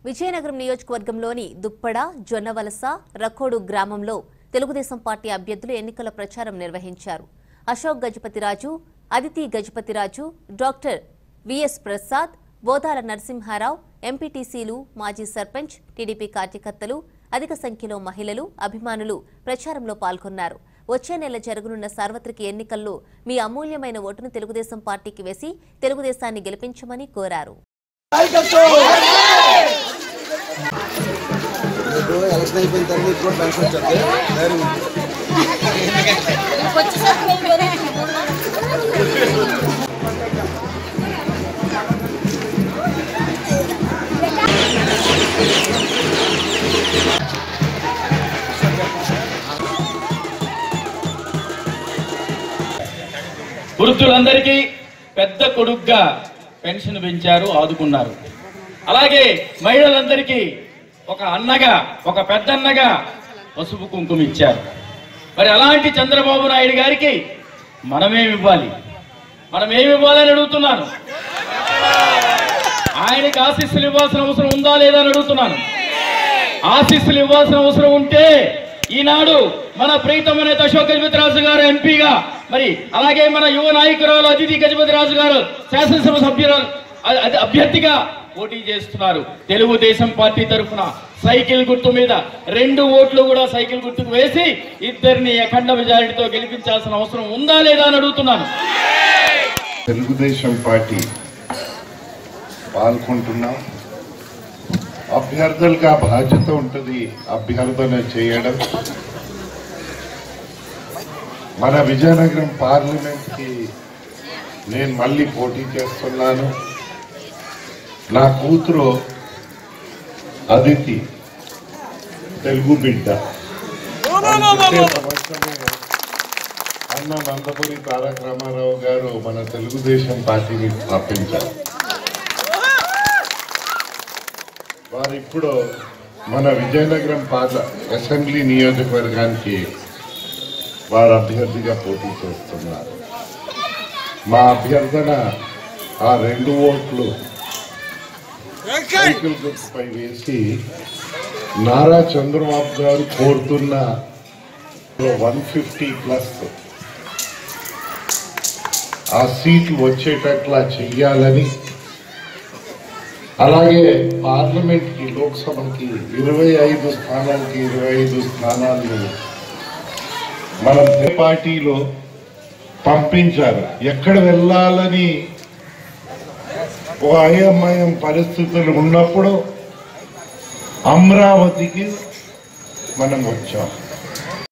విజయనగరం నియోజకవర్గంలోని దుప్పడ జొన్నవలస రకోడు గ్రామంలో తెలుగుదేశం పార్టీ అభ్యర్థులు ఎన్నికల ప్రచారం నిర్వహించారు అశోక్ గజపతిరాజు అదితి గజపతిరాజు డాక్టర్ విఎస్ ప్రసాద్ బోదాల నరసింహారావు ఎంపీటీసీలు మాజీ సర్పంచ్ టీడీపీ కార్యకర్తలు అధిక సంఖ్యలో మహిళలు అభిమానులు ప్రచారంలో పాల్గొన్నారు వచ్చే నెల జరగనున్న సార్వత్రిక ఎన్నికల్లో మీ అమూల్యమైన ఓటును తెలుగుదేశం పార్టీకి వేసి తెలుగుదేశాన్ని గెలిపించమని కోరారు ఇప్పుడు ఎలక్షన్ అయిపోయిన తర్వాత ఇప్పుడు పెన్షన్ వచ్చేది ధైర్యం ఉంది. వృద్ధులందరికీ పెద్ద కొడుగ్గా పెన్షన్ పెంచారు ఆదుకున్నారు అలాగే మహిళలందరికీ ఒక అన్నగా ఒక పెద్దన్నగా పసుపు కుంకుమ ఇచ్చారు మరి అలాంటి చంద్రబాబు నాయుడు గారికి మనమేమి ఇవ్వాలి మనం ఏమి ఇవ్వాలని అడుగుతున్నాను ఆయనకి ఆశీస్సులు ఇవ్వాల్సిన అవసరం ఉందా లేదా అని అడుగుతున్నాను ఆశీస్సులు ఇవ్వాల్సిన అవసరం ఉంటే ఈనాడు మన ప్రీతమ నేత అశోక్ గజపతిరాజు గారు ఎంపీగా మరి అలాగే మన యువ నాయకురాలు అతిథి గజపతిరాజు గారు శాసనసభ సభ్యురాలు అ- అ- అభ్యర్థిగా పోటీ చేస్తున్నారు తెలుగుదేశం పార్టీ తరఫున సైకిల్ గుర్తు మీద రెండు ఓట్లు కూడా సైకిల్ గుర్తుకు వేసి ఇద్దరిని అఖండ మెజారిటీతో గెలిపించాల్సిన అవసరం ఉందా లేదా అని అడుగుతున్నాను తెలుగుదేశం పార్టీ పాల్గొంటున్నాం అభ్యర్థులకు ఆ బాధ్యత ఉంటుంది అభ్యర్థన చేయడం మన విజయనగరం పార్లమెంట్కి నేను మళ్ళీ పోటీ చేస్తున్నాను నా కూతురు అదితి తెలుగు బిడ్డ వచ్చే సంవత్సరమే అన్న నందమూరి తారక రామారావు గారు మన తెలుగుదేశం పార్టీని స్థాపించారు వారు ఇప్పుడు మన విజయనగరం పార్ల అసెంబ్లీ నియోజకవర్గానికి వారు అభ్యర్థిగా పోటీ చేస్తున్నారు మా అభ్యర్థన ఆ రెండు ఓట్లు సైకిల్ గుర్తుపై వేసి నారా చంద్రబాబు గారు కోరుతున్న వన్ ఫిఫ్టీ ప్లస్ ఆ సీట్లు వచ్చేటట్లా చెయ్యాలని అలాగే పార్లమెంట్ కి లోక్సభకి ఇరవై ఐదు స్థానాలకి ఇరవై ఐదు స్థానాలు మనం ఏ పార్టీలో పంపించారు ఎక్కడ వెళ్ళాలని ఓ అయమయం పరిస్థితులు ఉన్నప్పుడు అమరావతికి మనం వచ్చాం